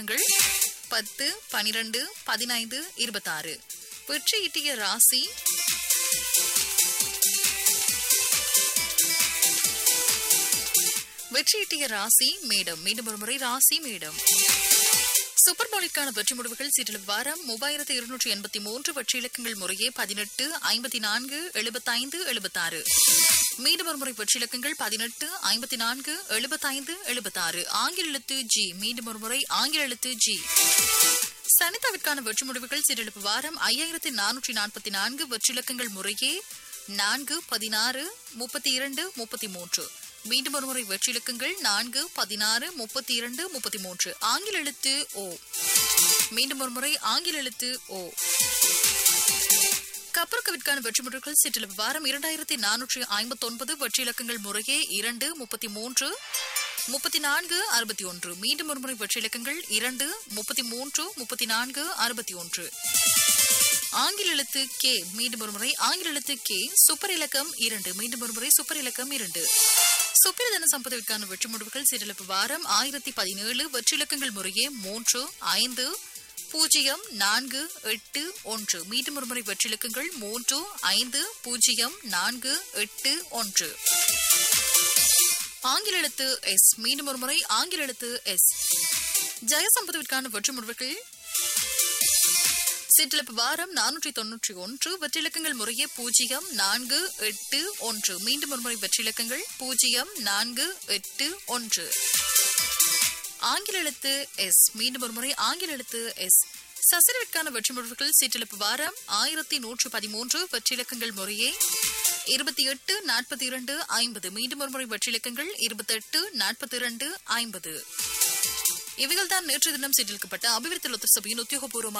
ங்கள் பத்து பனிரெண்டு பதினைந்து இருபத்தாறு வெற்றி ஈட்டிய ராசி வெற்றி ஈட்டிய ராசி மேடம் மீண்டும் ஒரு முறை ராசி மேடம் சூப்பர் பவுலிற்கான வெற்றி முடிவுகள் சீட்டில் வாரம் மூவாயிரத்து இருநூற்றி எண்பத்தி மூன்று வெற்றி இலக்கங்கள் முறையே பதினெட்டு ஐம்பத்தி நான்கு எழுபத்தைந்து எழுபத்தாறு மீண்டும் ஒரு முறை வெற்றி இலக்கங்கள் பதினெட்டு ஐம்பத்தி நான்கு எழுபத்தைந்து எழுபத்தாறு ஆங்கில எழுத்து ஜி மீண்டும் ஒரு முறை ஆங்கில எழுத்து ஜி சனிதாவிற்கான வெற்றி முடிவுகள் சீரெழுப்பு வாரம் ஐயாயிரத்தி நானூற்றி நாற்பத்தி நான்கு வெற்றிலக்கங்கள் முறையே நான்கு பதினாறு முப்பத்தி இரண்டு முப்பத்தி மூன்று மீண்டும் ஒருமுறை வெற்றிலக்கங்கள் நான்கு பதினாறு முப்பத்தி இரண்டு முப்பத்தி மூன்று ஆங்கில எழுத்து ஓ மீண்டும் ஒருமுறை ஆங்கில எழுத்து ஓ கப்பற்கவிற்கான வெற்றி முடிவுகள் சிற்றில் வாரம் இரண்டாயிரத்தி நானூற்றி ஐம்பத்தி ஒன்பது வெற்றி இலக்கங்கள் முறையே இரண்டு முப்பத்தி மூன்று முப்பத்தி நான்கு அறுபத்தி ஒன்று மீண்டும் ஒருமுறை வெற்றி இலக்கங்கள் இரண்டு முப்பத்தி மூன்று முப்பத்தி நான்கு அறுபத்தி ஒன்று ஆங்கில எழுத்து கே மீண்டும் ஒருமுறை ஆங்கில எழுத்து கே சூப்பர் இலக்கம் இரண்டு மீண்டும் ஒருமுறை சூப்பர் இலக்கம் இரண்டு சுப்பிரதன சம்பதவிற்கான வெற்றி முடிவுகள் சீரழிப்பு வாரம் ஆயிரத்தி பதினேழு வெற்றி இலக்கங்கள் முறையே மூன்று ஐந்து பூஜ்ஜியம் நான்கு எட்டு ஒன்று மீண்டும் ஒருமுறை வெற்றிலக்கங்கள் மூன்று ஐந்து பூஜ்ஜியம் நான்கு எட்டு ஒன்று ஆங்கில எழுத்து எஸ் மீண்டும் ஒருமுறை ஆங்கில எழுத்து எஸ் ஜெயசம்பதவிற்கான வெற்றி முடிவுகள் சிற்றிலப்பு வாரம் நானூற்றி தொன்னூற்றி ஒன்று வெற்றிலக்கங்கள் முறையே பூஜ்ஜியம் நான்கு எட்டு ஒன்று மீண்டும் ஒருமுறை வெற்றிலக்கங்கள் பூஜ்ஜியம் நான்கு எட்டு ஒன்று ஆங்கில எழுத்து எஸ் மீண்டும் ஒரு முறை ஆங்கில எழுத்து எஸ் சசிரவிற்கான வெற்றி முடிவுகள் சீட்டிழப்பு வாரம் ஆயிரத்தி நூற்று பதிமூன்று வெற்றிலக்கங்கள் முறையே இருபத்தி எட்டு நாற்பத்தி இரண்டு ஐம்பது மீண்டும் ஒரு முறை வெற்றிலக்கங்கள் இருபத்தி எட்டு நாற்பத்தி இரண்டு ஐம்பது இவைகள்தான் நேற்று தினம் சீட்டிலிக்கப்பட்ட அபிவிருத்தி லொத்த சபையின் உத்தியோகபூர்வமான